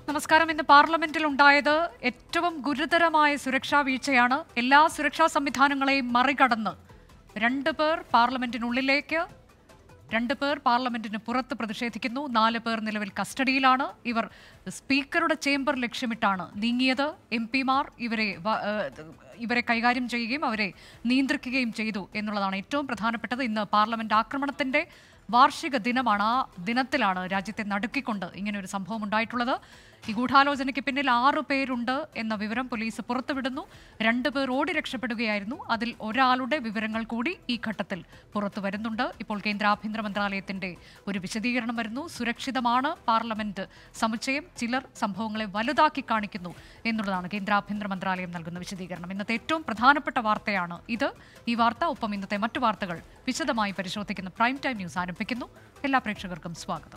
നമസ്കാരം ഇന്ന് പാർലമെന്റിൽ ഉണ്ടായത് ഏറ്റവും ഗുരുതരമായ സുരക്ഷാ വീഴ്ചയാണ് എല്ലാ സുരക്ഷാ സംവിധാനങ്ങളെയും മറികടന്ന് രണ്ട് പേർ പാർലമെന്റിനുള്ളിലേക്ക് രണ്ട് പേർ പാർലമെന്റിന് പുറത്ത് പ്രതിഷേധിക്കുന്നു നാല് പേർ നിലവിൽ കസ്റ്റഡിയിലാണ് ഇവർ സ്പീക്കറുടെ ചേംബർ ലക്ഷ്യമിട്ടാണ് നീങ്ങിയത് എം പിമാർ ഇവരെ വ- ഏഹ് ഇവരെ കൈകാര്യം ചെയ്യുകയും അവരെ നിയന്ത്രിക്കുകയും ചെയ്തു എന്നുള്ളതാണ് ഏറ്റവും പ്രധാനപ്പെട്ടത് ഇന്ന് പാർലമെന്റ് ആക്രമണത്തിന്റെ വാർഷിക ദിനമാണ് ആ ദിനത്തിലാണ് രാജ്യത്തെ നടുക്കിക്കൊണ്ട് ഇങ്ങനെ ഒരു സംഭവം ഉണ്ടായിട്ടുള്ളത് ഈ ഗൂഢാലോചനയ്ക്ക് പിന്നിൽ ആറു പേരുണ്ട് എന്ന വിവരം പോലീസ് പുറത്തുവിടുന്നു രണ്ടു പേർ ഓടി രക്ഷപ്പെടുകയായിരുന്നു അതിൽ ഒരാളുടെ വിവരങ്ങൾ കൂടി ഈ ഘട്ടത്തിൽ പുറത്തു വരുന്നുണ്ട് ഇപ്പോൾ കേന്ദ്ര ആഭ്യന്തര മന്ത്രാലയത്തിന്റെ ഒരു വിശദീകരണം വരുന്നു സുരക്ഷിതമാണ് പാർലമെന്റ് സമുച്ചയം ചിലർ സംഭവങ്ങളെ വലുതാക്കി കാണിക്കുന്നു എന്നുള്ളതാണ് കേന്ദ്ര ആഭ്യന്തര മന്ത്രാലയം നൽകുന്ന വിശദീകരണം ഇന്നത്തെ ഏറ്റവും പ്രധാനപ്പെട്ട വാർത്തയാണ് ഇത് ഈ വാർത്ത ഒപ്പം ഇന്നത്തെ മറ്റു വാർത്തകൾ വിശദമായി പരിശോധിക്കുന്ന പ്രൈം ടൈം ന്യൂസ് ആരംഭിക്കുന്നു എല്ലാ പ്രേക്ഷകർക്കും സ്വാഗതം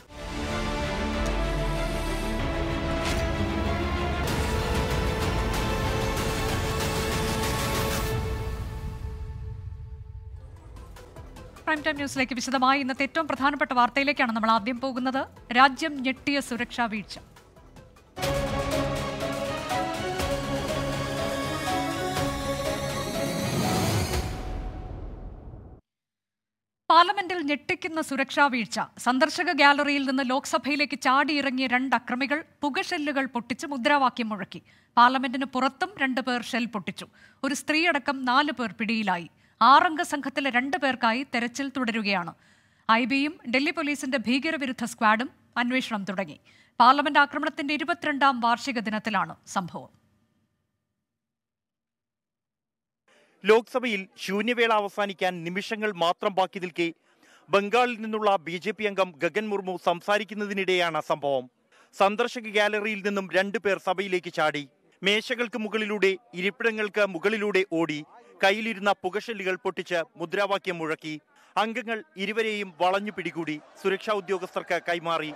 പ്രൈം ടൈം ന്യൂസിലേക്ക് വിശദമായി ഇന്നത്തെ ഏറ്റവും പ്രധാനപ്പെട്ട വാർത്തയിലേക്കാണ് നമ്മൾ ആദ്യം പോകുന്നത് രാജ്യം ഞെട്ടിയ സുരക്ഷാ വീഴ്ച പാർലമെന്റിൽ ഞെട്ടിക്കുന്ന സുരക്ഷാ വീഴ്ച സന്ദർശക ഗാലറിയിൽ നിന്ന് ലോക്സഭയിലേക്ക് ചാടിയിറങ്ങിയ രണ്ട് അക്രമികൾ പുകഷെല്ലുകൾ പൊട്ടിച്ച് മുദ്രാവാക്യം മുഴക്കി പാർലമെന്റിന് പുറത്തും രണ്ട് പേർ ഷെൽ പൊട്ടിച്ചു ഒരു സ്ത്രീയടക്കം നാല് പേർ പിടിയിലായി ആറംഗ സംഘത്തിലെ രണ്ട് പേർക്കായി തെരച്ചിൽ തുടരുകയാണ് ഐ ബിയും ഡൽഹി പോലീസിന്റെ ഭീകരവിരുദ്ധ സ്ക്വാഡും അന്വേഷണം തുടങ്ങി പാർലമെന്റ് ആക്രമണത്തിന്റെ ഇരുപത്തിരണ്ടാം വാർഷിക ദിനത്തിലാണ് സംഭവം ലോക്സഭയിൽ ശൂന്യവേള അവസാനിക്കാൻ നിമിഷങ്ങൾ മാത്രം ബാക്കി നിൽക്കെ ബംഗാളിൽ നിന്നുള്ള ബി ജെ പി അംഗം ഗഗൻ മുർമു സംസാരിക്കുന്നതിനിടെയാണ് സംഭവം സന്ദർശക ഗാലറിയിൽ നിന്നും രണ്ടു പേർ സഭയിലേക്ക് ചാടി മേശകൾക്ക് മുകളിലൂടെ ഇരിപ്പിടങ്ങൾക്ക് മുകളിലൂടെ ഓടി കയ്യിലിരുന്ന പുകഷെല്ലുകൾ പൊട്ടിച്ച് മുദ്രാവാക്യം മുഴക്കി അംഗങ്ങൾ ഇരുവരെയും വളഞ്ഞു പിടികൂടി സുരക്ഷാ ഉദ്യോഗസ്ഥർക്ക് കൈമാറി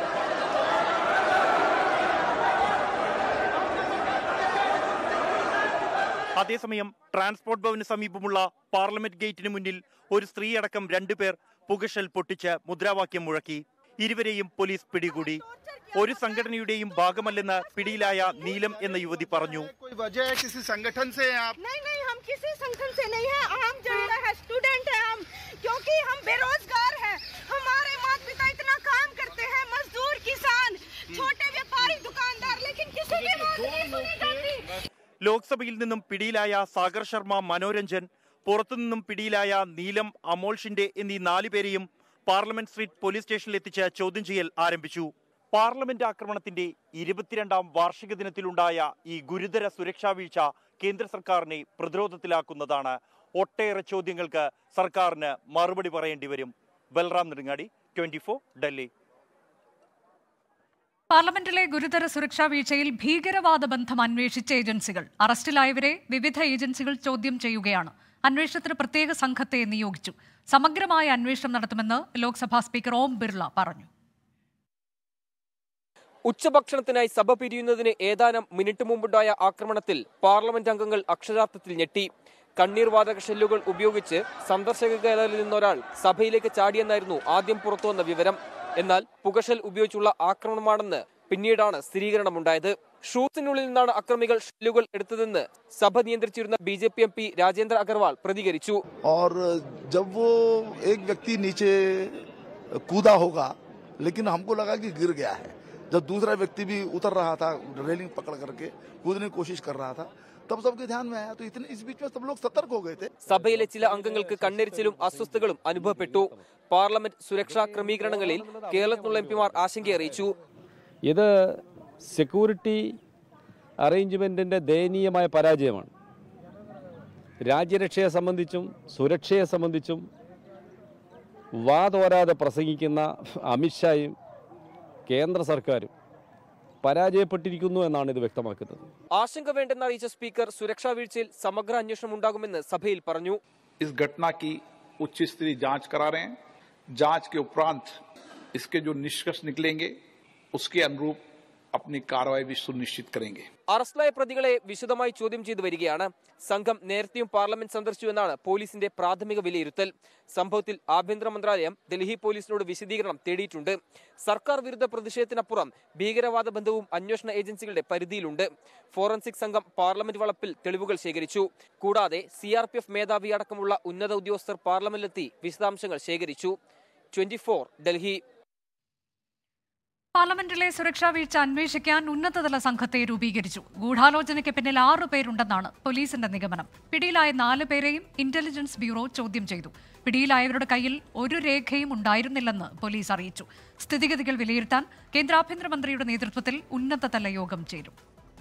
അതേസമയം ട്രാൻസ്പോർട്ട് ഭവന് സമീപമുള്ള പാർലമെന്റ് ഗേറ്റിന് മുന്നിൽ ഒരു സ്ത്രീയടക്കം രണ്ടുപേർ പുകഷൽ പൊട്ടിച്ച് മുദ്രാവാക്യം മുഴക്കി ഇരുവരെയും പോലീസ് പിടികൂടി ഒരു സംഘടനയുടെയും ഭാഗമല്ലെന്ന് പിടിയിലായ നീലം എന്ന യുവതി പറഞ്ഞു कोई वजह है किसी संगठन से हैं आप नहीं नहीं हम किसी संगठन से नहीं है आम जनता है स्टूडेंट है हम क्योंकि हम बेरोजगार हैं हमारे माता पिता इतना काम करते हैं मजदूर किसान छोटे व्यापारी दुकानदार लेकिन किसी की बात नहीं सुनी जाती ലോക്സഭയിൽ നിന്നും പിടിയിലായ സാഗർ ശർമ്മ മനോരഞ്ജൻ പുറത്തുനിന്നും പിടിയിലായ നീലം അമോൾ ഷിൻഡെ എന്നീ നാലുപേരെയും പാർലമെന്റ് സ്ട്രീറ്റ് പോലീസ് സ്റ്റേഷനിൽ എത്തിച്ച് ചോദ്യം ചെയ്യൽ ആരംഭിച്ചു പാർലമെന്റ് ആക്രമണത്തിന്റെ ഇരുപത്തിരണ്ടാം വാർഷിക ദിനത്തിലുണ്ടായ ഈ ഗുരുതര സുരക്ഷാ വീഴ്ച കേന്ദ്ര സർക്കാരിനെ പ്രതിരോധത്തിലാക്കുന്നതാണ് ഒട്ടേറെ ചോദ്യങ്ങൾക്ക് സർക്കാരിന് മറുപടി പറയേണ്ടി വരും ബൽറാം നെടുങ്ങാടി ട്വന്റി ഡൽഹി പാർലമെന്റിലെ ഗുരുതര സുരക്ഷാ വീഴ്ചയിൽ ഭീകരവാദ ബന്ധം അന്വേഷിച്ച ഏജൻസികൾ അറസ്റ്റിലായവരെ വിവിധ ഏജൻസികൾ ചോദ്യം ചെയ്യുകയാണ് അന്വേഷണത്തിന് പ്രത്യേക സംഘത്തെ നിയോഗിച്ചു സമഗ്രമായ അന്വേഷണം നടത്തുമെന്ന് ലോക്സഭാ സ്പീക്കർ ഓം ബിർള പറഞ്ഞു ഉച്ചഭക്ഷണത്തിനായി സഭ പിരിയുന്നതിന് ഏതാനും മിനിറ്റ് മുമ്പുണ്ടായ ആക്രമണത്തിൽ പാർലമെന്റ് അംഗങ്ങൾ അക്ഷരാർത്ഥത്തിൽ ഞെട്ടി കണ്ണീർ വാതക ഷെല്ലുകൾ ഉപയോഗിച്ച് സന്ദർശക ഗാലറിയിൽ നിന്നൊരാൾ സഭയിലേക്ക് ചാടിയെന്നായിരുന്നു ആദ്യം പുറത്തുവന്ന വിവരം എന്നാൽ പുകഷൽ ഉപയോഗിച്ചുള്ള ആക്രമണമാണെന്ന് പിന്നീടാണ് സ്ഥിരീകരണമുണ്ടായത് ഷൂസിനുള്ളിൽ നിന്നാണ് അക്രമികൾ ഷെല്ലുകൾ എടുത്തതെന്ന് സഭ നിയന്ത്രിച്ചിരുന്ന B J P M P Rajendra Agarwal പ്രതികരിച്ചു और जब वो एक व्यक्ति नीचे कूदा होगा लेकिन हमको लगा कि गिर गया है जब दूसरा व्यक्ति भी उतर रहा था रेलिंग पकड़ करके कूदने की कोशिश कर रहा था तब सबके ध्यान में आया तो इतने इस बीच में सब लोग सतर्क हो गए थे സഭയിലെ ചില അംഗങ്ങൾക്ക് കണ്ണെരിച്ചിലും അസ്വസ്ഥതകളും അനുഭവപ്പെട്ടു പാർലമെന്റ് സുരക്ഷാ ക്രമീകരണങ്ങളിൽ കേരളത്തിലുള്ള എം പിമാർ ആശങ്ക അറിയിച്ചു ഇത് സെക്യൂരിറ്റി അറേഞ്ച്മെൻറ്റിൻ്റെ ദയനീയമായ പരാജയമാണ് രാജ്യരക്ഷയെ സംബന്ധിച്ചും സുരക്ഷയെ സംബന്ധിച്ചും വാതോരാതെ പ്രസംഗിക്കുന്ന അമിത്ഷായും കേന്ദ്ര സർക്കാരും പരാജയപ്പെട്ടിരിക്കുന്നു എന്നാണ് ഇത് വ്യക്തമാക്കുന്നത് ആശങ്ക വേണ്ടെന്ന് അറിയിച്ച സ്പീക്കർ സുരക്ഷാ വീഴ്ചയിൽ സമഗ്ര അന്വേഷണം ഉണ്ടാകുമെന്ന് സഭയിൽ പറഞ്ഞു इस घटना की उच्च स्तरीय जांच करा रहे हैं जांच के उपरांत इसके जो निष्कर्ष निकलेंगे उसके अनुरूप अपनी कार्रवाई भी सुनिश्चित करेंगे അറസ്റ്റിലായ പ്രതികളെ വിശദമായി ചോദ്യം ചെയ്തു വരികയാണ് സംഘം നേരത്തെയും പാർലമെന്റ് സന്ദർശിച്ചു എന്നാണ് പോലീസിന്റെ പ്രാഥമിക വിലയിരുത്തൽ സംഭവത്തിൽ ആഭ്യന്തര മന്ത്രാലയം ഡൽഹി പോലീസിനോട് വിശദീകരണം തേടിയിട്ടുണ്ട് സർക്കാർ വിരുദ്ധ പ്രതിഷേധത്തിനപ്പുറം ഭീകരവാദ ബന്ധവും അന്വേഷണ ഏജൻസികളുടെ പരിധിയിലുണ്ട് ഫോറൻസിക് സംഘം പാർലമെന്റ് വളപ്പിൽ തെളിവുകൾ ശേഖരിച്ചു കൂടാതെ സി ആർ പി എഫ് മേധാവി അടക്കമുള്ള ഉന്നത ഉദ്യോഗസ്ഥർ പാർലമെന്റിലെത്തി വിശദാംശങ്ങൾ ശേഖരിച്ചു ട്വന്റി ഡൽഹി പാർലമെന്റിലെ സുരക്ഷാ വീഴ്ച അന്വേഷിക്കാൻ ഉന്നതതല സംഘത്തെ രൂപീകരിച്ചു ഗൂഢാലോചനയ്ക്ക് പിന്നിൽ ആറു പേരുണ്ടെന്നാണ് പോലീസിന്റെ നിഗമനം പിടിയിലായ നാല് പേരെയും ഇന്റലിജൻസ് ബ്യൂറോ ചോദ്യം ചെയ്തു പിടിയിലായവരുടെ കയ്യിൽ ഒരു രേഖയും ഉണ്ടായിരുന്നില്ലെന്ന് പോലീസ് അറിയിച്ചു സ്ഥിതിഗതികൾ വിലയിരുത്താൻ കേന്ദ്ര ആഭ്യന്തരമന്ത്രിയുടെ നേതൃത്വത്തിൽ ഉന്നതതല യോഗം ചേരും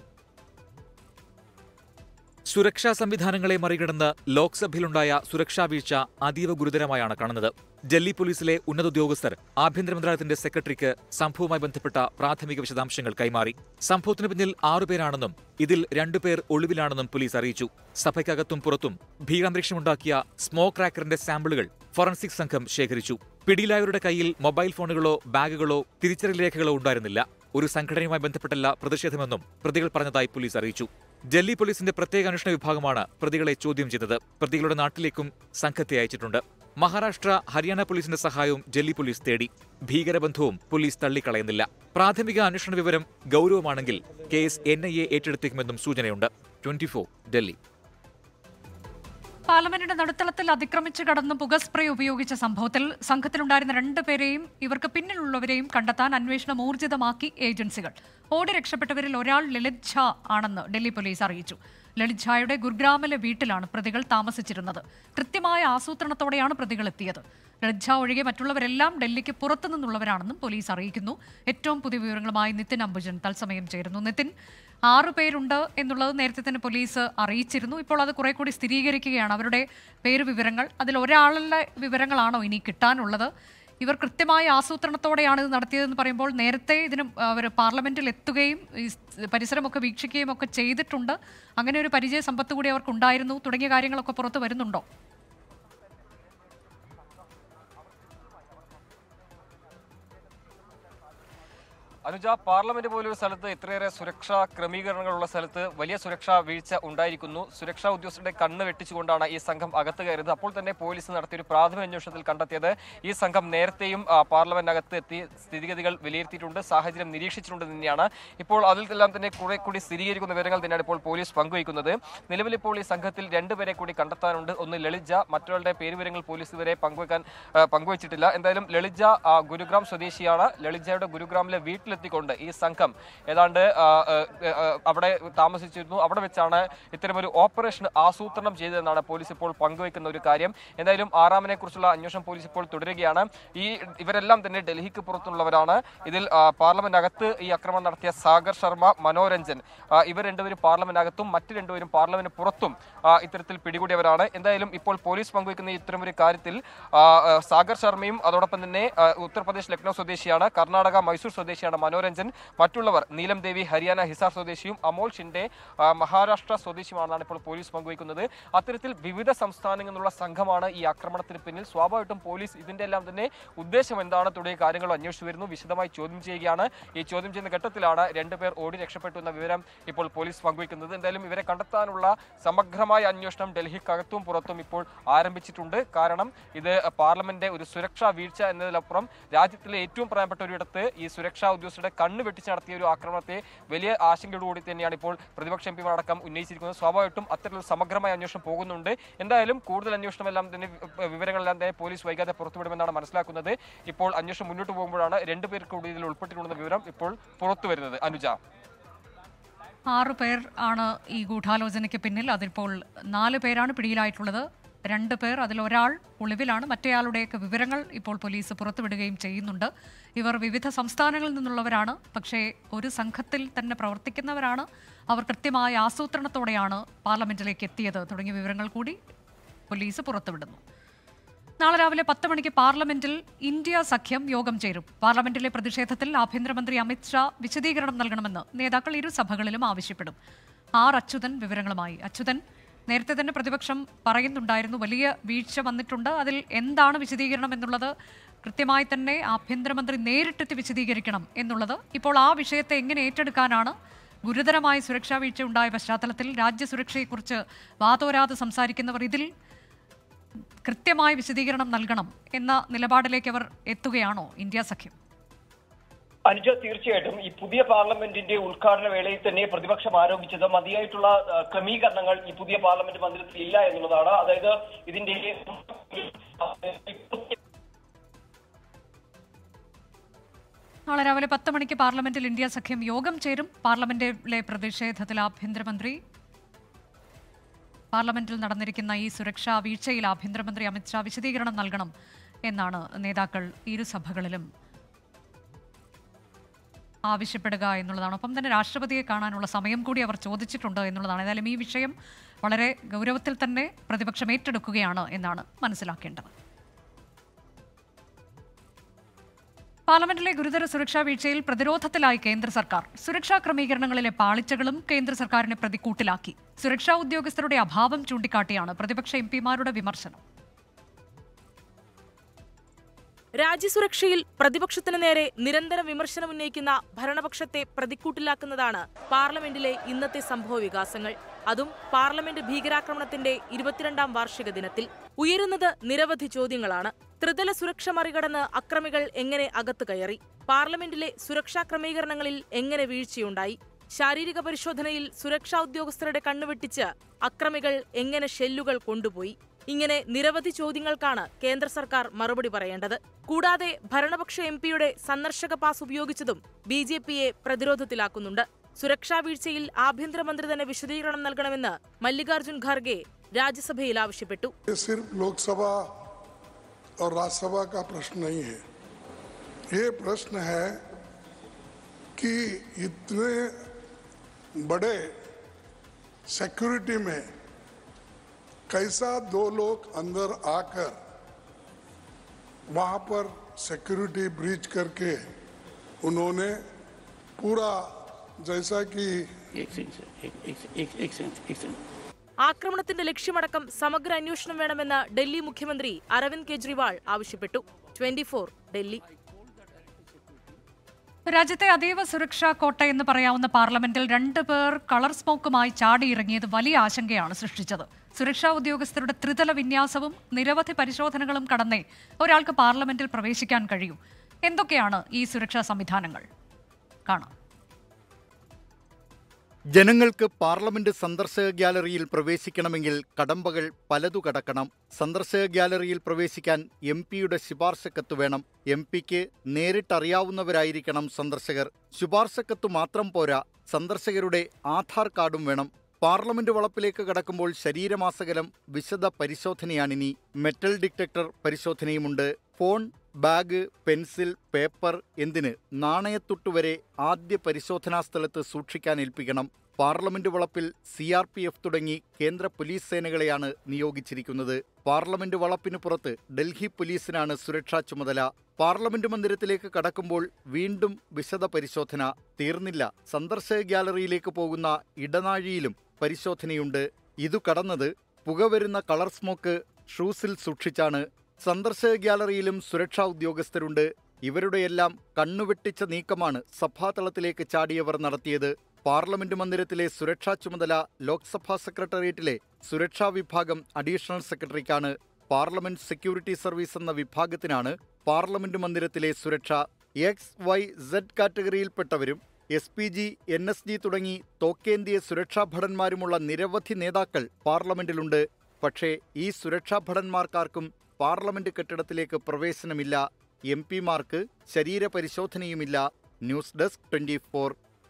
സുരക്ഷാ സംവിധാനങ്ങളെ മറികടന്ന് ലോക്സഭയിലുണ്ടായ സുരക്ഷാ വീഴ്ച അതീവ ഗുരുതരമായാണ് കാണുന്നത് ഡൽഹി പോലീസിലെ ഉന്നത ഉദ്യോഗസ്ഥർ ആഭ്യന്തര മന്ത്രാലയത്തിന്റെ സെക്രട്ടറിക്ക് സംഭവവുമായി ബന്ധപ്പെട്ട പ്രാഥമിക വിശദാംശങ്ങൾ കൈമാറി സംഭവത്തിന് പിന്നിൽ ആറുപേരാണെന്നും ഇതിൽ രണ്ടുപേർ ഒളിവിലാണെന്നും പോലീസ് അറിയിച്ചു സഭയ്ക്കകത്തും പുറത്തും ഭീകരാന്തരീക്ഷമുണ്ടാക്കിയ സ്മോക്ക് ക്രാക്കറിന്റെ സാമ്പിളുകൾ ഫോറൻസിക് സംഘം ശേഖരിച്ചു പിടിയിലായവരുടെ കയ്യിൽ മൊബൈൽ ഫോണുകളോ ബാഗുകളോ തിരിച്ചറിയൽ രേഖകളോ ഉണ്ടായിരുന്നില്ല ഒരു സംഘടനയുമായി ബന്ധപ്പെട്ടല്ല പ്രതിഷേധമെന്നും പ്രതികൾ പറഞ്ഞതായി പോലീസ് അറിയിച്ചു ഡൽഹി പോലീസിന്റെ പ്രത്യേക അന്വേഷണ വിഭാഗമാണ് പ്രതികളെ ചോദ്യം ചെയ്തത് പ്രതികളുടെ നാട്ടിലേക്കും സംഘത്തെ അയച്ചിട്ടുണ്ട് മഹാരാഷ്ട്ര ഹരിയാന പോലീസിന്റെ സഹായവും ഡൽഹി പോലീസ് തേടി ഭീകരബന്ധവും പോലീസ് തള്ളിക്കളയുന്നില്ല പ്രാഥമിക അന്വേഷണ വിവരം ഗൗരവമാണെങ്കിൽ കേസ് എൻ ഐ എ ഏറ്റെടുത്തേക്കുമെന്നും സൂചനയുണ്ട് ട്വന്റി ഡൽഹി പാർലമെന്റിന്റെ നടുത്തളത്തിൽ അതിക്രമിച്ചു കടന്ന് പുക സ്പ്രേ ഉപയോഗിച്ച സംഭവത്തിൽ സംഘത്തിലുണ്ടായിരുന്ന രണ്ടുപേരെയും ഇവർക്ക് പിന്നിലുള്ളവരെയും കണ്ടെത്താൻ അന്വേഷണം ഊർജിതമാക്കി ഏജൻസികൾ ഓടി രക്ഷപ്പെട്ടവരിൽ ഒരാൾ ലളിത് ഝാ ആണെന്ന് ഡൽഹി പോലീസ് അറിയിച്ചു ലളിത് ഝായുടെ ഗുർഗ്രാമിലെ വീട്ടിലാണ് പ്രതികൾ താമസിച്ചിരുന്നത് കൃത്യമായ ആസൂത്രണത്തോടെയാണ് പ്രതികൾ എത്തിയത് ലളിത് ഝാ ഒഴികെ മറ്റുള്ളവരെല്ലാം ഡൽഹിക്ക് പുറത്തു നിന്നുള്ളവരാണെന്നും പോലീസ് അറിയിക്കുന്നു ഏറ്റവും പുതിയ വിവരങ്ങളുമായി നിതിൻ അംബുജൻ തത്സമയം ചേരുന്നു നിതിൻ ആറു പേരുണ്ട് എന്നുള്ളത് നേരത്തെ തന്നെ പോലീസ് അറിയിച്ചിരുന്നു ഇപ്പോൾ അത് കുറെ കൂടി സ്ഥിരീകരിക്കുകയാണ് അവരുടെ പേര് വിവരങ്ങൾ അതിൽ ഒരാളുടെ വിവരങ്ങളാണോ ഇനി കിട്ടാനുള്ളത് ഇവർ കൃത്യമായ ആസൂത്രണത്തോടെയാണ് ഇത് നടത്തിയതെന്ന് പറയുമ്പോൾ നേരത്തെ ഇതിന് അവർ പാർലമെന്റിൽ എത്തുകയും ഈ സ് പരിസരമൊക്കെ വീക്ഷിക്കുകയും ഒക്കെ ചെയ്തിട്ടുണ്ട് അങ്ങനെ ഒരു പരിചയ സമ്പത്ത് കൂടി അവർക്കുണ്ടായിരുന്നു തുടങ്ങിയ കാര്യങ്ങളൊക്കെ പുറത്ത് വരുന്നുണ്ടോ അനുജ പാർലമെന്റ് പോലൊരു സ്ഥലത്ത് ഇത്രയേറെ സുരക്ഷാ ക്രമീകരണങ്ങളുള്ള സ്ഥലത്ത് വലിയ സുരക്ഷാ വീഴ്ച ഉണ്ടായിരിക്കുന്നു സുരക്ഷാ ഉദ്യോഗസ്ഥരുടെ കണ്ണ് വെട്ടിച്ചുകൊണ്ടാണ് ഈ സംഘം അകത്ത് കയറിയത് അപ്പോൾ തന്നെ പോലീസ് നടത്തിയ ഒരു പ്രാഥമിക അന്വേഷണത്തിൽ കണ്ടെത്തിയത് ഈ സംഘം നേരത്തെയും ആ, പാർലമെന്റിനകത്ത് എത്തി സ്ഥിതിഗതികൾ വിലയിരുത്തിയിട്ടുണ്ട് സാഹചര്യം നിരീക്ഷിച്ചിട്ടുണ്ട് തന്നെയാണ് ഇപ്പോൾ അതിലെല്ലാം തന്നെ കുറെ കൂടി സ്ഥിരീകരിക്കുന്ന വിവരങ്ങൾ തന്നെയാണ് ഇപ്പോൾ പോലീസ് പങ്കുവയ്ക്കുന്നത് നിലവിൽ ഇപ്പോൾ ഈ സംഘത്തിൽ രണ്ടുപേരെ കൂടി കണ്ടെത്താനുണ്ട് ഒന്ന് ലളിജ മറ്റൊരാളുടെ പേരുവിവരങ്ങൾ പോലീസ് ഇതുവരെ പങ്കുവെക്കാൻ ആ, പങ്കുവച്ചിട്ടില്ല എന്തായാലും ലളിജ ആ, ഗുരുഗ്രാം സ്വദേശിയാണ് ലളിജയുടെ ഗുരുഗ്രാമിലെ വീട്ടിലെത്തിക്കൊണ്ട് ഈ സംഘം ഏതാണ്ട് ആ, ആ, ആ, അവിടെ താമസിച്ചിരുന്നു അവിടെ വെച്ചാണ് ഇത്തരമൊരു ഓപ്പറേഷൻ ആസൂത്രണം ചെയ്തതെന്നാണ് പോലീസ് ഇപ്പോൾ പങ്കുവയ്ക്കുന്ന ഒരു കാര്യം എന്തായാലും ആറാമിനെ കുറിച്ചുള്ള അന്വേഷണം പോലീസ് ഇപ്പോൾ തുടരുകയാണ് ഈ ഇവരെല്ലാം തന്നെ ഡൽഹിക്ക് പുറത്തുള്ളവരാണ് ഇതിൽ ആ, പാർലമെന്റിനകത്ത് ഈ ആക്രമണം നടത്തിയ സാഗർ ശർമ്മ മനോരഞ്ജൻ ആ, ഇവർ രണ്ടുപേരും പാർലമെന്റിനകത്തും മറ്റു രണ്ടുപേരും പാർലമെന്റ് പുറത്തും ആ, ഇത്തരത്തിൽ പിടികൂടിയവരാണ് എന്തായാലും ഇപ്പോൾ പോലീസ് പങ്കുവയ്ക്കുന്ന ഇത്തരമൊരു കാര്യത്തിൽ ആ, ആ, സാഗർ ശർമ്മയും അതോടൊപ്പം തന്നെ ആ, ഉത്തർപ്രദേശ് ലക്നൗ സ്വദേശിയാണ് കർണാടക മൈസൂർ സ്വദേശിയാണ് മനോരഞ്ജൻ മറ്റുള്ളവർ നീലം ദേവി ഹരിയാന ഹിസാർ സ്വദേശിയും അമോൾ ഷിൻഡെ ആ, മഹാരാഷ്ട്ര സ്വദേശിയുമാണെന്നാണ് ഇപ്പോൾ പോലീസ് പങ്കുവയ്ക്കുന്നത് അത്തരത്തിൽ വിവിധ സംസ്ഥാനങ്ങളിൽ നിന്നുള്ള സംഘമാണ് ഈ ആക്രമണത്തിന് പിന്നിൽ സ്വാഭാവികമായിട്ടും പോലീസ് ഇതിന്റെ എല്ലാം തന്നെ ഉദ്ദേശം എന്താണ് തുടങ്ങിയ കാര്യങ്ങൾ അന്വേഷിച്ചു വരുന്നു വിശദമായി ചോദ്യം ചെയ്യുകയാണ് ഈ ചോദ്യം ചെയ്യുന്ന ഘട്ടത്തിലാണ് രണ്ടുപേർ ഓടി രക്ഷപ്പെട്ടു എന്ന വിവരം ഇപ്പോൾ പോലീസ് പങ്കുവയ്ക്കുന്നത് എന്തായാലും ഇവരെ കണ്ടെത്താനുള്ള സമഗ്രമായ അന്വേഷണം ഡൽഹിക്കകത്തും പുറത്തും ഇപ്പോൾ ആരംഭിച്ചിട്ടുണ്ട് കാരണം ഇത് പാർലമെന്റ് ഒരു സുരക്ഷാ വീഴ്ച എന്നതിലപ്പുറം രാജ്യത്തിലെ ഏറ്റവും പ്രധാനപ്പെട്ട ഒരിടത്ത് ഈ സുരക്ഷാ ഉദ്യോഗസ്ഥരുടെ കണ്ണ് വെട്ടിച്ച് നടത്തിയ ഒരു ആക്രമണത്തെ വലിയ ആശങ്കയോടുകൂടി തന്നെയാണ് ഇപ്പോൾ പ്രതിപക്ഷ എം പിമാരടക്കം ഉന്നയിച്ചിരിക്കുന്നത് സ്വാഭാവികമായിട്ടും അത്തരത്തിലുള്ള സമഗ്രമായ അന്വേഷണം പോകുന്നുണ്ട് എന്തായാലും കൂടുതൽ അന്വേഷണം എല്ലാം തന്നെ വി- വിവരങ്ങളെല്ലാം തന്നെ പോലീസ് വൈകാതെ പുറത്തുവിടുമെന്നാണ് മനസ്സിലാക്കുന്നത് ഇപ്പോൾ അന്വേഷണം മുന്നോട്ട് പോകുമ്പോഴാണ് രണ്ടുപേർ കൂടി ഇതിൽ ഉൾപ്പെട്ടിട്ടുണ്ടെന്ന വിവരം ഇപ്പോൾ പുറത്തു വരുന്നത് അനുജ ആറു പേർ ആണ് ഈ ഗൂഢാലോചനയ്ക്ക് പിന്നിൽ അതിപ്പോൾ നാല് പേരാണ് പിടിയിലായിട്ടുള്ളത് രണ്ട് പേർ അതിലൊരാൾ ഒളിവിലാണ് മറ്റേയാളുടെയൊക്കെ വിവരങ്ങൾ ഇപ്പോൾ പോലീസ് പുറത്തുവിടുകയും ചെയ്യുന്നുണ്ട് ഇവർ വിവിധ സംസ്ഥാനങ്ങളിൽ നിന്നുള്ളവരാണ് പക്ഷേ ഒരു സംഘത്തിൽ തന്നെ പ്രവർത്തിക്കുന്നവരാണ് അവർ കൃത്യമായ ആസൂത്രണത്തോടെയാണ് പാർലമെന്റിലേക്ക് എത്തിയത് തുടങ്ങിയ വിവരങ്ങൾ കൂടി പോലീസ് പുറത്തുവിടുന്നു നാളെ രാവിലെ പത്ത് മണിക്ക് പാർലമെന്റിൽ ഇന്ത്യ സഖ്യം യോഗം ചേരും പാർലമെന്റിലെ പ്രതിഷേധത്തിൽ ആഭ്യന്തരമന്ത്രി അമിത് ഷാ വിശദീകരണം നൽകണമെന്ന് നേതാക്കൾ ഇരു സഭകളിലും ആവശ്യപ്പെടും ആർ അച്യുതൻ വിവരങ്ങളുമായി അച്യുതൻ നേരത്തെ തന്നെ പ്രതിപക്ഷം പറയുന്നുണ്ടായിരുന്നു വലിയ വീഴ്ച വന്നിട്ടുണ്ട് അതിൽ എന്താണ് വിശദീകരണം എന്നുള്ളത് കൃത്യമായി തന്നെ ആഭ്യന്തരമന്ത്രി നേരിട്ടെത്തി വിശദീകരിക്കണം എന്നുള്ളത് ഇപ്പോൾ ആ വിഷയത്തെ എങ്ങനെ ഏറ്റെടുക്കാനാണ് ഗുരുതരമായ സുരക്ഷാ വീഴ്ച ഉണ്ടായ പശ്ചാത്തലത്തിൽ രാജ്യസുരക്ഷയെക്കുറിച്ച് വാതോരാതെ സംസാരിക്കുന്നവർ ഇതിൽ കൃത്യമായ വിശദീകരണം നൽകണം എന്ന നിലപാടിലേക്ക് അവർ എത്തുകയാണോ ഇന്ത്യ സഖ്യം അനുജ തീർച്ചയായിട്ടും ഈ പുതിയ പാർലമെന്റിന്റെ ഉദ്ഘാടന വേളയിൽ തന്നെ പ്രതിപക്ഷം ആരോപിച്ചത് മതിയായിട്ടുള്ള ആ, ക്രമീകരണങ്ങൾ ഈ പുതിയ പാർലമെന്റ് മന്ദിരത്തിൽ ഇല്ല എന്നുള്ളതാണ് അതായത് ഇതിന്റെ നാളെ രാവിലെ പത്ത് മണിക്ക് പാർലമെന്റിൽ ഇന്ത്യ സഖ്യം യോഗം ചേരും പാർലമെന്റിലെ പ്രതിഷേധത്തിൽ ആഭ്യന്തരമന്ത്രി പാർലമെന്റിൽ നടന്നിരിക്കുന്ന ഈ സുരക്ഷാ വീഴ്ചയിൽ ആഭ്യന്തരമന്ത്രി അമിത്ഷാ വിശദീകരണം നൽകണം എന്നാണ് നേതാക്കൾ ഇരു സഭകളിലും ആവശ്യപ്പെടുക എന്നുള്ളതാണ് ഒപ്പം തന്നെ രാഷ്ട്രപതിയെ കാണാനുള്ള സമയം കൂടി അവർ ചോദിച്ചിട്ടുണ്ട് എന്നുള്ളതാണ് ഏതായാലും ഈ വിഷയം വളരെ ഗൗരവത്തിൽ തന്നെ പ്രതിപക്ഷം ഏറ്റെടുക്കുകയാണ് എന്നാണ് മനസ്സിലാക്കേണ്ടത് പാർലമെന്റിലെ ഗുരുതര സുരക്ഷാ വീഴ്ചയിൽ പ്രതിരോധത്തിലായി കേന്ദ്ര സർക്കാർ സുരക്ഷാ ക്രമീകരണങ്ങളിലെ പാളിച്ചകളും കേന്ദ്ര സർക്കാരിനെ പ്രതിക്കൂട്ടിലാക്കി സുരക്ഷാ ഉദ്യോഗസ്ഥരുടെ അഭാവം ചൂണ്ടിക്കാട്ടിയാണ് പ്രതിപക്ഷ എം പിമാരുടെ വിമർശനം രാജ്യസുരക്ഷയിൽ പ്രതിപക്ഷത്തിന് നേരെ നിരന്തരം വിമർശനം ഉന്നയിക്കുന്ന ഭരണപക്ഷത്തെ പ്രതിക്കൂട്ടിലാക്കുന്നതാണ് പാർലമെന്റിലെ ഇന്നത്തെ സംഭവ വികാസങ്ങൾ അതും പാർലമെന്റ് ഭീകരാക്രമണത്തിന്റെ ഇരുപത്തിരണ്ടാം വാർഷിക ദിനത്തിൽ ഉയരുന്നത് നിരവധി ചോദ്യങ്ങളാണ് ത്രിതല സുരക്ഷ മറികടന്ന് അക്രമികൾ എങ്ങനെ അകത്ത് കയറി പാർലമെന്റിലെ സുരക്ഷാ ക്രമീകരണങ്ങളിൽ എങ്ങനെ വീഴ്ചയുണ്ടായി ശാരീരിക പരിശോധനയിൽ സുരക്ഷാ ഉദ്യോഗസ്ഥരുടെ കണ്ണുവെട്ടിച്ച് അക്രമികൾ എങ്ങനെ ഷെല്ലുകൾ കൊണ്ടുപോയി ഇങ്ങനെ നിരവധി ചോദ്യങ്ങൾക്കാണ് കേന്ദ്ര സർക്കാർ മറുപടി പറയേണ്ടത് കൂടാതെ ഭരണപക്ഷ എം പിയുടെ സന്ദർശക പാസ് ഉപയോഗിച്ചതും ബി ജെ പിയെ പ്രതിരോധത്തിലാക്കുന്നുണ്ട് സുരക്ഷാ വീഴ്ചയിൽ ആഭ്യന്തരമന്ത്രി തന്നെ വിശദീകരണം നൽകണമെന്ന് മല്ലികാർജ്ജുൻ ഖാർഗെ രാജ്യസഭയിൽ ആവശ്യപ്പെട്ടു ये सिर्फ लोकसभा और राज्यसभा का प्रश्न नहीं है ये प्रश्न है कि इतने बड़े सिक्योरिटी में कैसा दो लोग अंदर आकर वहां पर सिक्योरिटी ब्रीच करके उन्होंने पूरा जैसा कि एक सेकंड एक एक एक एक सेकंड एक सेकंड ആക്രമണത്തിന്റെ ലക്ഷ്യമടക്കം സമഗ്ര അന്വേഷണം വേണമെന്ന് ഡൽഹി മുഖ്യമന്ത്രി അരവിന്ദ് കെജ്രിവാൾ ആവശ്യപ്പെട്ടു ട്വന്റി ഡൽഹി രാജ്യത്തെ അതീവ സുരക്ഷാ കോട്ട എന്ന് പറയാവുന്ന പാർലമെന്റിൽ രണ്ട് പേർ കളർ സ്മോക്കുമായി ചാടിയിറങ്ങിയത് വലിയ ആശങ്കയാണ് സൃഷ്ടിച്ചത് സുരക്ഷാ ഉദ്യോഗസ്ഥരുടെ ത്രിതല വിന്യാസവും നിരവധി പരിശോധനകളും കടന്നേ ഒരാൾക്ക് പാർലമെന്റിൽ പ്രവേശിക്കാൻ കഴിയൂ എന്തൊക്കെയാണ് ഈ സുരക്ഷാ സംവിധാനങ്ങൾ കാണാം ജനങ്ങൾക്ക് പാർലമെന്റ് സന്ദർശക ഗ്യാലറിയിൽ പ്രവേശിക്കണമെങ്കിൽ കടമ്പകൾ പലതു കടക്കണം സന്ദർശക ഗ്യാലറിയിൽ പ്രവേശിക്കാൻ എം പിയുടെ ശുപാർശക്കത്ത് വേണം എം പിക്ക് നേരിട്ടറിയാവുന്നവരായിരിക്കണം സന്ദർശകർ ശുപാർശക്കത്ത് മാത്രം പോരാ സന്ദർശകരുടെ ആധാർ കാർഡും വേണം പാർലമെന്റ് വളപ്പിലേക്ക് കടക്കുമ്പോൾ ശരീരമാസകലം വിശദ പരിശോധനയാണിനി മെറ്റൽ ഡിറ്റക്ടർ പരിശോധനയുമുണ്ട് ഫോൺ ബാഗ് പെൻസിൽ പേപ്പർ എന്തിന് നാണയത്തുട്ട് വരെ ആദ്യ പരിശോധനാ സ്ഥലത്ത് സൂക്ഷിക്കാൻ ഏൽപ്പിക്കണം പാർലമെന്റ് വളപ്പിൽ സി ആർ പി എഫ് തുടങ്ങി കേന്ദ്ര പോലീസ് സേനകളെയാണ് നിയോഗിച്ചിരിക്കുന്നത് പാർലമെന്റ് വളപ്പിന് പുറത്ത് ഡൽഹി പോലീസിനാണ് സുരക്ഷാ ചുമതല പാർലമെന്റ് മന്ദിരത്തിലേക്ക് കടക്കുമ്പോൾ വീണ്ടും വിശദ പരിശോധന തീർന്നില്ല സന്ദർശക ഗ്യാലറിയിലേക്ക് പോകുന്ന ഇടനാഴിയിലും പരിശോധനയുണ്ട് ഇതു കടന്നത് പുകവരുന്ന കളർ സ്മോക്ക് ഷൂസിൽ സൂക്ഷിച്ചാണ് സന്ദർശക ഗ്യാലറിയിലും സുരക്ഷാ ഉദ്യോഗസ്ഥരുണ്ട് ഇവരുടെയെല്ലാം കണ്ണുവെട്ടിച്ച നീക്കമാണ് സഭാതലത്തിലേക്ക് ചാടിയവർ നടത്തിയത് പാർലമെന്റ് മന്ദിരത്തിലെ സുരക്ഷാ ചുമതല ലോക്സഭാ സെക്രട്ടേറിയറ്റിലെ സുരക്ഷാ വിഭാഗം അഡീഷണൽ സെക്രട്ടറിക്കാണ് പാർലമെന്റ് സെക്യൂരിറ്റി സർവീസ് എന്ന വിഭാഗത്തിനാണ് പാർലമെന്റ് മന്ദിരത്തിലെ സുരക്ഷ എക്സ് വൈ സെഡ് കാറ്റഗറിയിൽപ്പെട്ടവരും S P G N S G തുടങ്ങി തോക്കേന്തിയ സുരക്ഷാ ഭടന്മാരുമുള്ള നിരവധി നേതാക്കൾ പാർലമെന്റിലുണ്ട് പക്ഷേ ഈ സുരക്ഷാ ഭടന്മാർക്കാർക്കും പാർലമെന്റ് കെട്ടിടത്തിലേക്ക് പ്രവേശനമില്ല എം പിമാർക്ക് ശരീരപരിശോധനയുമില്ല ന്യൂസ് ഡെസ്ക് ട്വന്റി ഫോർ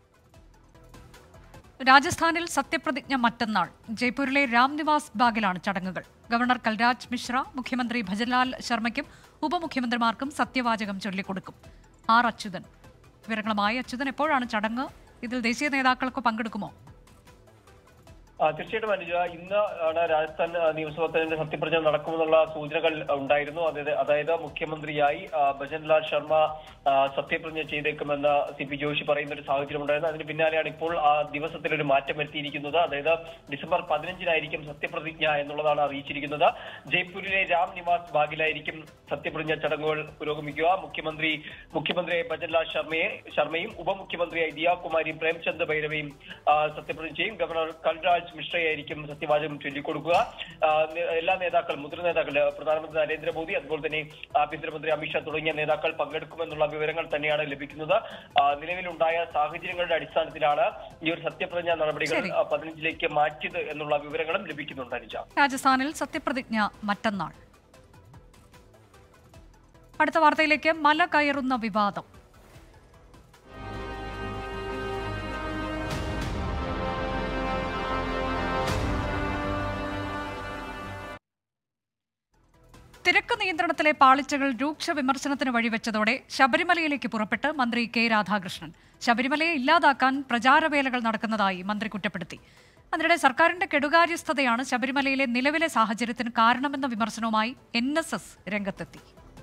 രാജസ്ഥാനിൽ സത്യപ്രതിജ്ഞ മറ്റന്നാൾ ജയ്പൂരിലെ രാംനിവാസ് ബാഗിലാണ് ചടങ്ങുകൾ ഗവർണർ കൽരാജ് മിശ്ര മുഖ്യമന്ത്രി ഭജൻലാൽ ശർമ്മയ്ക്കും ഉപമുഖ്യമന്ത്രിമാർക്കും സത്യവാചകം ചൊല്ലിക്കൊടുക്കും ആർ അച്യുതൻ വിവരങ്ങളുമായി അച്യുതൻ എപ്പോഴാണ് ചടങ്ങ് ഇതിൽ ദേശീയ നേതാക്കൾക്ക് പങ്കെടുക്കുമോ ആ, തീർച്ചയായിട്ടും അനുജ ഇന്ന് ആണ് രാജസ്ഥാൻ ആ, നിയമസഭാ തെരഞ്ഞെടുപ്പ് സത്യപ്രതിജ്ഞ നടക്കുമെന്നുള്ള സൂചനകൾ ഉണ്ടായിരുന്നു അതായത് അതായത് മുഖ്യമന്ത്രിയായി ആ, ഭജൻലാൽ ശർമ്മ ആ, സത്യപ്രതിജ്ഞ ചെയ്തേക്കുമെന്ന് സി പി ജോഷി പറയുന്ന ഒരു സാഹചര്യം ഉണ്ടായിരുന്നു അതിന് പിന്നാലെയാണ് ഇപ്പോൾ ആ ദിവസത്തിൽ ഒരു മാറ്റം വരുത്തിയിരിക്കുന്നത് അതായത് ഡിസംബർ പതിനഞ്ചിനായിരിക്കും സത്യപ്രതിജ്ഞ എന്നുള്ളതാണ് അറിയിച്ചിരിക്കുന്നത് ജയ്പൂരിലെ രാം നിവാസ് ബാഗിലായിരിക്കും സത്യപ്രതിജ്ഞ ചടങ്ങുകൾ പുരോഗമിക്കുക മുഖ്യമന്ത്രി മുഖ്യമന്ത്രിയായി ഭജൻലാൽ ശർമ്മയെ ശർമ്മയും ഉപമുഖ്യമന്ത്രിയായി ദിയാ കുമാരിയും പ്രേംചന്ദ് ഭൈരവയും ആ, സത്യപ്രതിജ്ഞ ചെയ്യും ഗവർണർ കൽരാജ് മിശ്രയായിരിക്കും സത്യവാചകം ചൊല്ലിക്കൊടുക്കുക ആ, നേ- എല്ലാ നേതാക്കൾ മുതിർന്ന നേതാക്കൾ പ്രധാനമന്ത്രി നരേന്ദ്രമോദി അതുപോലെ തന്നെ ആഭ്യന്തരമന്ത്രി അമിത്ഷാ തുടങ്ങിയ നേതാക്കൾ പങ്കെടുക്കുമെന്നുള്ള വിവരങ്ങൾ തന്നെയാണ് ലഭിക്കുന്നത് ആ, നിലവിലുണ്ടായ സാഹചര്യങ്ങളുടെ അടിസ്ഥാനത്തിലാണ് ഈ ഒരു സത്യപ്രതിജ്ഞ നടപടികൾ ശരി. ആ, പതിനഞ്ചിലേക്ക് മാറ്റിയത് എന്നുള്ള വിവരങ്ങളും ലഭിക്കുന്നുണ്ട് അനുജ രാജസ്ഥാനിൽ സത്യപ്രതിജ്ഞ മറ്റന്നാൾ അടുത്ത വാർത്തയിലേക്ക് മല കയറുന്ന വിവാദം തിരക്ക് നിയന്ത്രണത്തിലെ പാളിച്ചകൾ രൂക്ഷ വിമർശനത്തിന് വഴിവെച്ചതോടെ ശബരിമലയിലേക്ക് പുറപ്പെട്ട് മന്ത്രി കെ രാധാകൃഷ്ണൻ ശബരിമലയെ ഇല്ലാതാക്കാൻ പ്രചാരവേലകൾ നടക്കുന്നതായി മന്ത്രി കുറ്റപ്പെടുത്തി അതിനിടെ സർക്കാരിന്റെ കെടുകാര്യസ്ഥതയാണ് ശബരിമലയിലെ നിലവിലെ സാഹചര്യത്തിന് കാരണമെന്ന വിമർശനവുമായി എൻ രംഗത്തെത്തി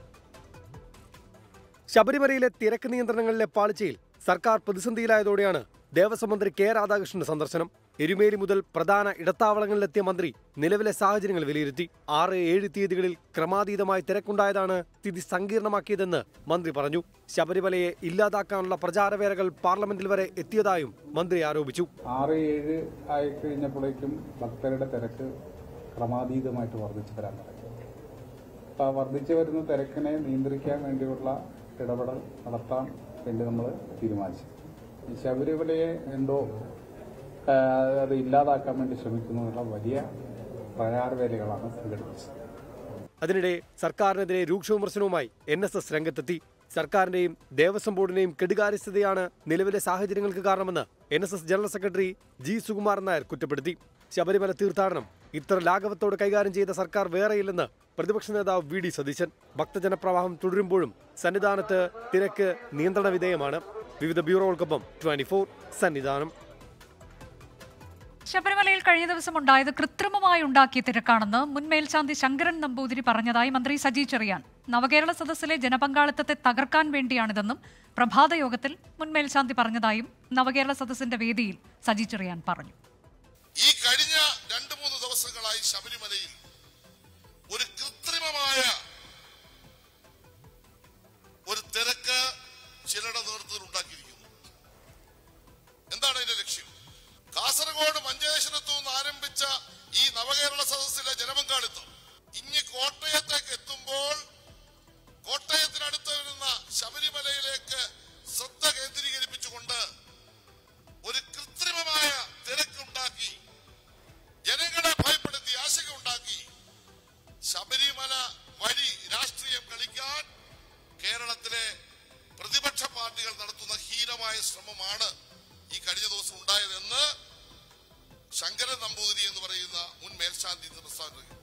ശബരിമലയിലെ തിരക്ക് നിയന്ത്രണങ്ങളിലെ പാളിച്ചയിൽ സർക്കാർ പ്രതിസന്ധിയിലായതോടെയാണ് ദേവസ്വം മന്ത്രി കെ രാധാകൃഷ്ണന്റെ സന്ദർശനം എരുമേലി മുതൽ പ്രധാന ഇടത്താവളങ്ങളിലെത്തിയ മന്ത്രി നിലവിലെ സാഹചര്യങ്ങൾ വിലയിരുത്തി ആറ് ഏഴ് തീയതികളിൽ ക്രമാതീതമായ തിരക്കുണ്ടായതാണ് സ്ഥിതി സങ്കീർണമാക്കിയതെന്ന് മന്ത്രി പറഞ്ഞു ശബരിമലയെ ഇല്ലാതാക്കാനുള്ള പ്രചാരവേലകൾ പാർലമെന്റിൽ വരെ എത്തിയതായും മന്ത്രി ആരോപിച്ചു ആറ് ഏഴ് ആയി കഴിഞ്ഞപ്പോഴേക്കും ഭക്തരുടെ തിരക്ക് ക്രമാതീതമായിട്ട് വർദ്ധിച്ചു വരാൻ തുടങ്ങി അപ്പോൾ ആ വർദ്ധിച്ചു വരുന്ന തിരക്കിനെ നിയന്ത്രിക്കാൻ വേണ്ടിയുള്ള ഇടപെടൽ നടത്താൻ വേണ്ടി നമ്മൾ തീരുമാനിച്ചു ഈ ശബരിമലയെ എന്തോ ആ, അത് ഇല്ലാതാക്കാൻ വേണ്ടി ശ്രമിക്കുന്നു എന്നുള്ള വലിയ പ്രചാരവേലകളാണ് സംഘടിപ്പിച്ചത് അതിനിടെ സർക്കാരിനെതിരെ രൂക്ഷ വിമർശനവുമായി എൻ എസ് എസ് രംഗത്തെത്തി സർക്കാരിന്റെയും ദേവസ്വം ബോർഡിന്റെയും കെടുകാര്യസ്ഥതയാണ് നിലവിലെ സാഹചര്യങ്ങൾക്ക് കാരണമെന്ന് N S S general secretary G Sukumaran Nair കുറ്റപ്പെടുത്തി ശബരിമല തീർത്ഥാടനം ഇത്ര ലാഘവത്തോടെ കൈകാര്യം ചെയ്ത സർക്കാർ വേറെയില്ലെന്ന് പ്രതിപക്ഷ നേതാവ് വി ഡി സതീശൻ ഭക്തജനപ്രവാഹം തുടരുമ്പോഴും സന്നിധാനത്ത് തിരക്ക് നിയന്ത്രണ വിധേയമാണ് വിവിധ ബ്യൂറോകൾക്കൊപ്പം ട്വന്റി ഫോർ സന്നിധാനം ശബരിമലയിൽ കഴിഞ്ഞ ദിവസം ഉണ്ടായത് കൃത്രിമമായി ഉണ്ടാക്കിയ തിരക്കാണെന്ന് മുൻ മേൽശാന്തി ശങ്കരൻ നമ്പൂതിരി പറഞ്ഞതായി മന്ത്രി സജി ചെറിയാൻ നവകേരള സദസ്സിലെ ജനപങ്കാളിത്തത്തെ തകർക്കാൻ വേണ്ടിയാണിതെന്നും പ്രഭാത യോഗത്തിൽ മുൻ മേൽശാന്തി പറഞ്ഞതായും നവകേരള സദസ്സിന്റെ വേദിയിൽ സജി ചെറിയാൻ പറഞ്ഞു ഈ കഴിഞ്ഞ രണ്ട് മൂന്ന് ദിവസങ്ങളായി ശബരിമലയിൽ ഒരു കൃത്രിമമായ ഒരു തിരക്ക് ചിലരുടെ നേതൃത്വത്തിൽ ഉണ്ടാക്കിയിരിക്കുന്നു എന്താണ് അതിന്റെ ലക്ഷ്യം കാസർഗോഡ് മഞ്ചേശ്വരത്തു നിന്ന് ആരംഭിച്ച ഈ നവകേരള സദസ്സിലെ ജനപങ്കാളിത്തം ഇനി കോട്ടയത്തേക്ക് എത്തുമ്പോൾ കോട്ടയത്തിനടുത്ത് വരുന്ന ശബരിമലയിലേക്ക് ശ്രദ്ധ കേന്ദ്രീകരിപ്പിച്ചുകൊണ്ട് ഒരു കൃത്രിമമായ തിരക്കുണ്ടാക്കി ജനങ്ങളെ ഭയപ്പെടുത്തി ആശങ്ക ഉണ്ടാക്കി ശബരിമല വഴി രാഷ്ട്രീയം കളിക്കാൻ കേരളത്തിലെ പ്രതിപക്ഷ പാർട്ടികൾ നടത്തുന്ന ഹീനമായ ശ്രമമാണ് ഈ കഴിഞ്ഞ ദിവസം ഉണ്ടായതെന്ന് ശങ്കരൻ നമ്പൂതിരി എന്ന് പറയുന്ന മുൻ മേൽശാന്തി ഇന്ന് പ്രസ്താവന നൽകി.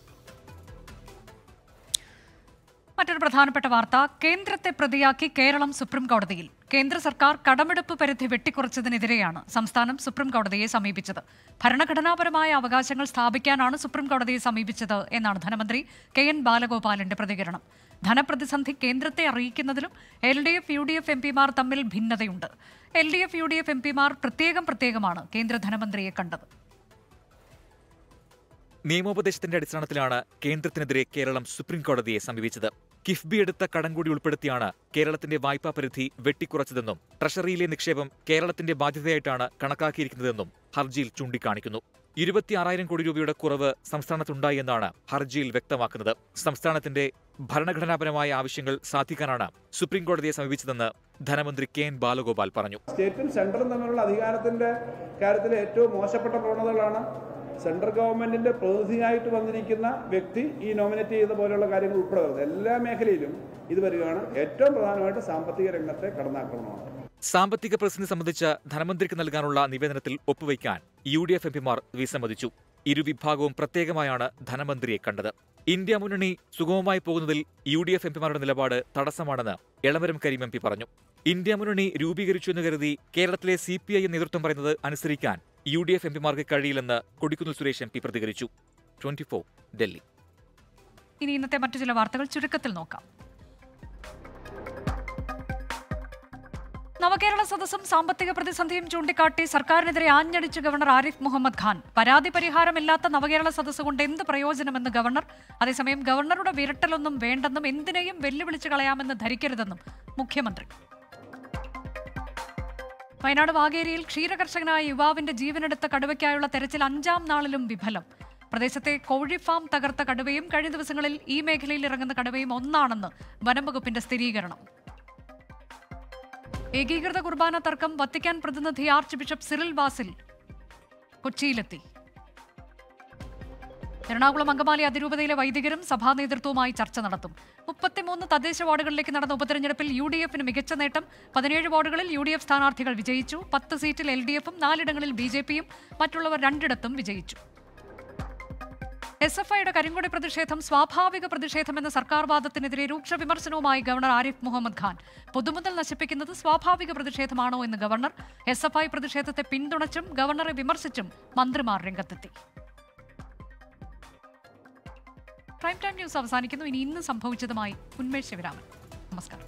മറ്റൊരു പ്രധാനപ്പെട്ട വാർത്ത കേന്ദ്രത്തെ പ്രതിയാക്കി കേരളം സുപ്രീം കോടതിയിൽ കേന്ദ്ര സർക്കാർ കടമെടുപ്പ് പരിധി വെട്ടിക്കുറച്ചതിനെതിരെയാണ് സംസ്ഥാനം സുപ്രീം കോടതിയെ സമീപിച്ചത് ഭരണഘടനാപരമായ അവകാശങ്ങൾ സ്ഥാപിക്കാനാണ് സുപ്രീം കോടതിയെ സമീപിച്ചത് എന്നാണ് ധനമന്ത്രി കെ എൻ ബാലഗോപാലന്റെ പ്രതികരണം ധനപ്രതിസന്ധി കേന്ദ്രത്തെ അറിയിക്കുന്നതിലും L D F U D F M പിമാർ തമ്മിൽ ഭിന്നതയുണ്ട് L D F U D F M പിമാർ പ്രത്യേകം പ്രത്യേകമാണ് കേന്ദ്ര ധനമന്ത്രിയെ കണ്ടത് നിയമോപദേശത്തിന്റെ അടിസ്ഥാനത്തിലാണ് കേന്ദ്രത്തിനെതിരെ കേരളം സുപ്രീം കോടതിയെ സമീപിച്ചത് കിഫ്ബി എടുത്ത കടം കൂടി ഉൾപ്പെടുത്തിയാണ് കേരളത്തിന്റെ വായ്പാ പരിധി വെട്ടിക്കുറച്ചതെന്നും ട്രഷറിയിലെ നിക്ഷേപം കേരളത്തിന്റെ ബാധ്യതയായിട്ടാണ് കണക്കാക്കിയിരിക്കുന്നതെന്നും ഹർജിയിൽ ചൂണ്ടിക്കാണിക്കുന്നു ഇരുപത്തിയാറായിരം കോടി രൂപയുടെ കുറവ് സംസ്ഥാനത്തുണ്ടായി എന്നാണ് ഹർജിയിൽ വ്യക്തമാക്കുന്നത് സംസ്ഥാനത്തിന്റെ ഭരണഘടനാപരമായ ആവശ്യങ്ങൾ സാധിക്കാനാണ് സുപ്രീം കോടതിയെ സമീപിച്ചതെന്ന് ധനമന്ത്രി കെ എൻ ബാലഗോപാൽ പറഞ്ഞു സ്റ്റേറ്റും സെൻട്രലും തമ്മിലുള്ള അധികാരത്തിന്റെ കാര്യത്തിൽ ഏറ്റവും മോശപ്പെട്ട പ്രവണതകളാണ് സെൻട്രൽ ഗവൺമെന്റിന്റെ പ്രതിനിധിയായിട്ട് വന്നിരിക്കുന്ന വ്യക്തി ഈ നോമിനേറ്റ് ചെയ്ത പോലെയുള്ള കാര്യങ്ങൾ ഉൾപ്പെടെ വരുന്നത് എല്ലാ മേഖലയിലും ഇത് വരികയാണ് ഏറ്റവും പ്രധാനമായിട്ട് സാമ്പത്തിക രംഗത്തെ കടന്നാക്രമണമാണ് സാമ്പത്തിക പ്രതിസന്ധി സംബന്ധിച്ച് ധനമന്ത്രിക്ക് നൽകാനുള്ള നിവേദനത്തിൽ ഒപ്പുവയ്ക്കാൻ യു ഡി എഫ് എംപിമാർ വിസമ്മതിച്ചു ഇരുവിഭാഗവും പ്രത്യേകമായാണ് ധനമന്ത്രിയെ കണ്ടത് ഇന്ത്യ മുന്നണി സുഗമമായി പോകുന്നതിൽ യു ഡി എഫ് എംപിമാരുടെ നിലപാട് തടസ്സമാണെന്ന് എളമരം കരീം എം പി പറഞ്ഞു ഇന്ത്യ മുന്നണി രൂപീകരിച്ചു എന്ന് കരുതി കേരളത്തിലെ സി പി ഐ നേതൃത്വം പറയുന്നത് അനുസരിക്കാൻ യു ഡി എഫ് എംപിമാർക്ക് കഴിയില്ലെന്ന് കൊടിക്കുന്നിൽ സുരേഷ് എം പി പ്രതികരിച്ചു ട്വന്റി ഡൽഹി ഇനി ഇന്നത്തെ മറ്റു ചില വാർത്തകൾ ചുരുക്കത്തിൽ നോക്കാം നവകേരള സദസ്സും സാമ്പത്തിക പ്രതിസന്ധിയും ചൂണ്ടിക്കാട്ടി സർക്കാരിനെതിരെ ആഞ്ഞടിച്ച് ഗവർണർ ആരിഫ് മുഹമ്മദ് ഖാൻ പരാതി പരിഹാരമില്ലാത്ത നവകേരള സദസ്സ് കൊണ്ട് എന്ത് പ്രയോജനമെന്ന് ഗവർണർ അതേസമയം ഗവർണറുടെ വിരട്ടലൊന്നും വേണ്ടെന്നും എന്തിനേയും വെല്ലുവിളിച്ചു കളയാമെന്ന് ധരിക്കരുതെന്നും മുഖ്യമന്ത്രി വയനാട് വാഗേരിയിൽ ക്ഷീരകർഷകനായ യുവാവിന്റെ ജീവനെടുത്ത കടുവയ്ക്കായുള്ള തെരച്ചിൽ അഞ്ചാം നാളിലും വിഫലം പ്രദേശത്തെ കോഴി ഫാം തകർത്ത കടുവയും കഴിഞ്ഞ ദിവസങ്ങളിൽ ഈ മേഖലയിൽ ഇറങ്ങുന്ന കടുവയും ഒന്നാണെന്ന് വനംവകുപ്പിന്റെ സ്ഥിരീകരണം ഏകീകൃത കുർബാന തർക്കം വത്തിക്കാൻ പ്രതിനിധി ആർച്ച് ബിഷപ്പ് സിറിൽ വാസിൽ കൊച്ചിയിലെത്തി എറണാകുളം അങ്കമാലി അതിരൂപതയിലെ വൈദികരും സഭാ നേതൃത്വവുമായി ചർച്ച നടത്തും മുപ്പത്തിമൂന്ന് തദ്ദേശ വാർഡുകളിലേക്ക് നടന്ന ഉപതെരഞ്ഞെടുപ്പിൽ യു ഡി എഫിന് മികച്ച നേട്ടം പതിനേഴ് വാർഡുകളിൽ യു ഡി എഫ് സ്ഥാനാർത്ഥികൾ വിജയിച്ചു പത്ത് സീറ്റിൽ എൽ ഡി എഫും നാലിടങ്ങളിൽ ബി ജെ പിയും മറ്റുള്ളവർ രണ്ടിടത്തും വിജയിച്ചു എസ് എഫ് ഐയുടെ കരിങ്കൊടി പ്രതിഷേധം സ്വാഭാവിക പ്രതിഷേധമെന്ന സർക്കാർ വാദത്തിനെതിരെ രൂക്ഷ വിമർശനവുമായി ഗവർണർ ആരിഫ് മുഹമ്മദ് ഖാൻ പൊതുമുതൽ നശിപ്പിക്കുന്നത് സ്വാഭാവിക പ്രതിഷേധമാണോ എന്ന് ഗവർണർ എസ് എഫ് ഐ പ്രതിഷേധത്തെ പിന്തുണച്ചും ഗവർണറെ വിമർശിച്ചും മന്ത്രിമാർ രംഗത്തെത്തി പ്രൈം ടൈം ന്യൂസ് അവസാനിക്കുന്നു ഇനി ഇന്ന് സംഭവിച്ചതുമായി ഉന്മേഷ് ശിവരാമൻ നമസ്കാരം